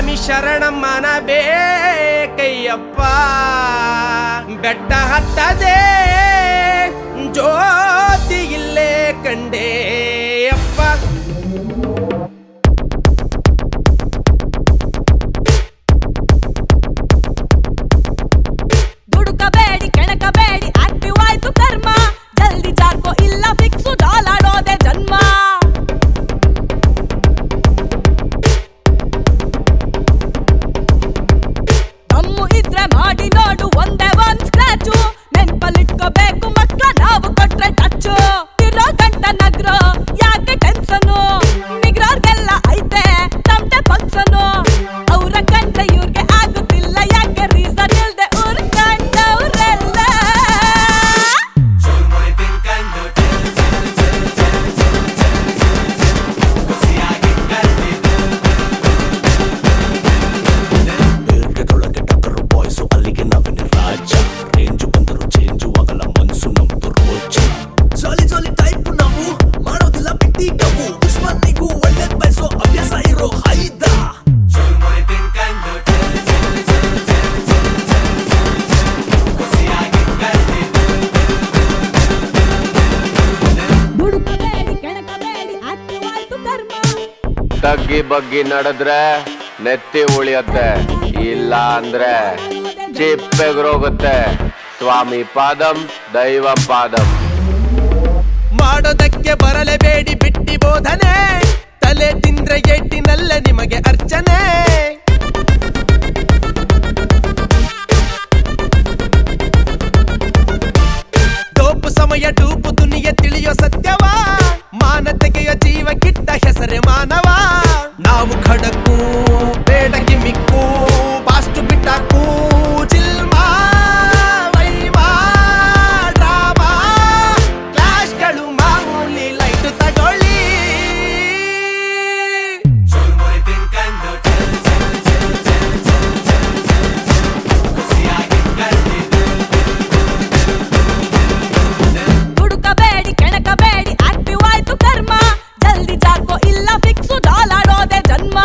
ಸ್ವಾಮಿ ಶರಣಮ್ಮನ ಬೇಕಯ್ಯಪ್ಪ ಬೆಟ್ಟ ಹತ್ತದೆ ಜ್ಯೋತಿ ಇಲ್ಲೇ ಕಂಡೇ ಅಪ್ಪ ದುಡುಕಬೇಡಿ ಕೆಣಕಬೇಡಿ ಆಕ್ಟಿವ್ ಆಯ್ತು ಕರ್ಮ ಜಲ್ದಿ ಜಾರ್ಕೋ ಇಲ್ಲ ಫಿಕ್ಸು ಡಾಲಾಡೋದೆ ಜನ್ಮ ದಮ್ಮು ಇದ್ರೆ ಮಾಡಿ ನೋಡು ಒಂದೇ ಒಂದ್ ಸ್ಕ್ರಾಚು ನೆನ್ಪಲ್ಲಿಟ್ಕೋಬೇಕು ಮಕ್ಳ ನಾವು ಕೊಟ್ರೆ ಟಚ್ಚು ಇರೋ ಗಂಟ ನಗ್ರೋ ಯಾಕೆ ಟೆನ್ಷನು ನಿಗ್ರೋರ್ಗೆಲ್ಲ ಐತೆ ತಮ್ಟೆ ಫಂಕ್ಷನು ಅವ್ರ ಕಂಡ ಇವ್ರಿಗೆ ಆಗುತ್ತಿಲ್ಲ ಯಾಕೆ ರೀಸನ್ ಇಲ್ದೆ ಊರ್ ಕಂಡವ್ರೆಲ್ಲ ಬೇರ್ಗೆದೊಳಗೆ ಟಗರು ಬಾಯ್ಸು ಅಲ್ಲಿಗೆ ನಾವೇನೆ ರಾಜ ರೇಂಜು ಬಂದರು ಚೇಂಜು ಆಗಲ್ಲ ಮನ್ಸು ನಮ್ದು ರೋಜ ಜಾಲಿ ಜಾಲಿ ಟೈಪ್ ನಾವು ಮಾಡೋದಿಲ್ಲ ಬಿಟ್ಟಿ ಕವು ದುಶ್ಮನಿಗೂ ಒಳ್ಳೇದ್ ಬಯಸೋ ಅಭ್ಯಾಸ ಇರೋ ಹೈದ ದುಡುಕಬೇಡಿ ಕೆಣಕಬೇಡಿ ಆಕ್ಟಿವ್ ಆಯ್ತು ಧರ್ಮ ತಗ್ಗಿ ಬಗ್ಗಿ ನಡೆದ್ರೆ ನೆತ್ತಿ ಉಳಿಯತ್ತೆ ಇಲ್ಲ ಅಂದ್ರೆ ಚಿಪ್ಪೆಗ್ರೋಗುತ್ತೆ ಸ್ವಾಮಿ ಪಾದಂ ದೈವ ಪಾದಂ ಮಾಡೋದಕ್ಕೆ ಬರಲೇಬೇಡಿ ಬಿಟ್ಟಿ ಬೋಧನೆ ತಲೆ ತಿಂದ್ರೆ ಎಟ್ಟಿನಲ್ಲೇ ನಿಮಗೆ ಅರ್ಚನೆ ಡೋಪು ಸಮಯ ಡೂಪು ದುನಿಯ ತಿಳಿಯೋ ಸತ್ಯವ ಮಾನ ತೆಗೆಯೋ ಜೀವ ಕಿಟ್ಟ ಹೆಸರೇ ಮಾನವ ನಾವು ಖಡಕ್ಕು ಬೇಡ ಗಿಮಿಕ್ಕು ಬಾಸ್ಟು ಬಿಟ್ಟಾಕು ಚಿಲ್ಮಾ ವೈವಾ ಡ್ರಾಮಾ ಕ್ಲಾಶ್ಗಳು ಮಾಮೂಲಿ ಲೈಟ್ ತಗೊಳ್ಳಿ ದುಡುಕಬೇಡಿ ಕೆಣಕಬೇಡಿ ಆಕ್ಟಿವ್ ಆಯ್ತು ಕರ್ಮ ಜಲ್ದಿ ಜಾರ್ಕೋ ಇಲ್ಲ ಫಿಕ್ಸು ಡಾಲಾಡೋದೆ ಜನ್ಮ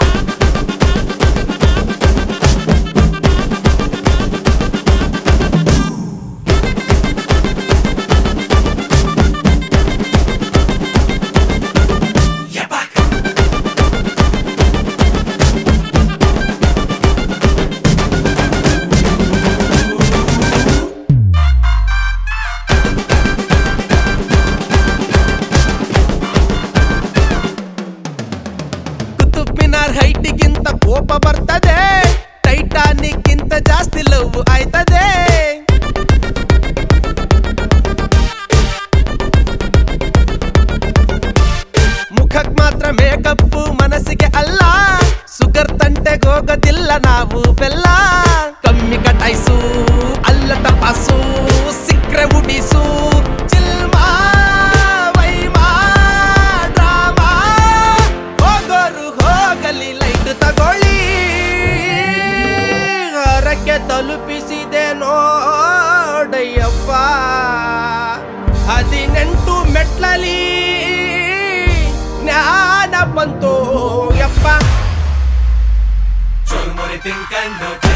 ಕುತುಬ್ ಮಿನಾರ್ ಹೈಟಿಗಿಂತ ಕೋಪ ಬರ್ತದೆ ಟೈಟಾನಿಕ್ ಗಿಂತ ಜಾಸ್ತಿ ಲವ್ ಆಯ್ತದೆ ಮುಖಕ್ ಮಾತ್ರ ಮೇಕಪ್ ಮನಸ್ಸಿಗೆ ಅಲ್ಲ ಸುಗರ್ ತಂಟೆಗೆ ಹೋಗೋದಿಲ್ಲ ನಾವು ಬೆಲ್ಲ ಕಮ್ಮಿ ಕಟಾಯಿಸು ಅಲ್ಲ ತಪಾಸು ಸಿಕ್ರೆ ಉಡಿಸು ಚಿಲ್ಮಾ ವೈಮಾ ಡ್ರಾಮಾ ಹೋಗೋರು ಹೋಗಲಿ ಲೈಟ್ ತಗೊಳ್ಳಿ ಹೊರಕ್ಕೆ ತಲುಪಿಸಿದೆ ನೋಡಯ್ಯಪ್ಪ ಹದಿನೆಂಟು ಮೆಟ್ಲಲಿ ಜ್ಞಾನ ಬಂತು ಯಪ್ಪ ಚುರುಮುರಿ ತಿನ್ಕಂಡು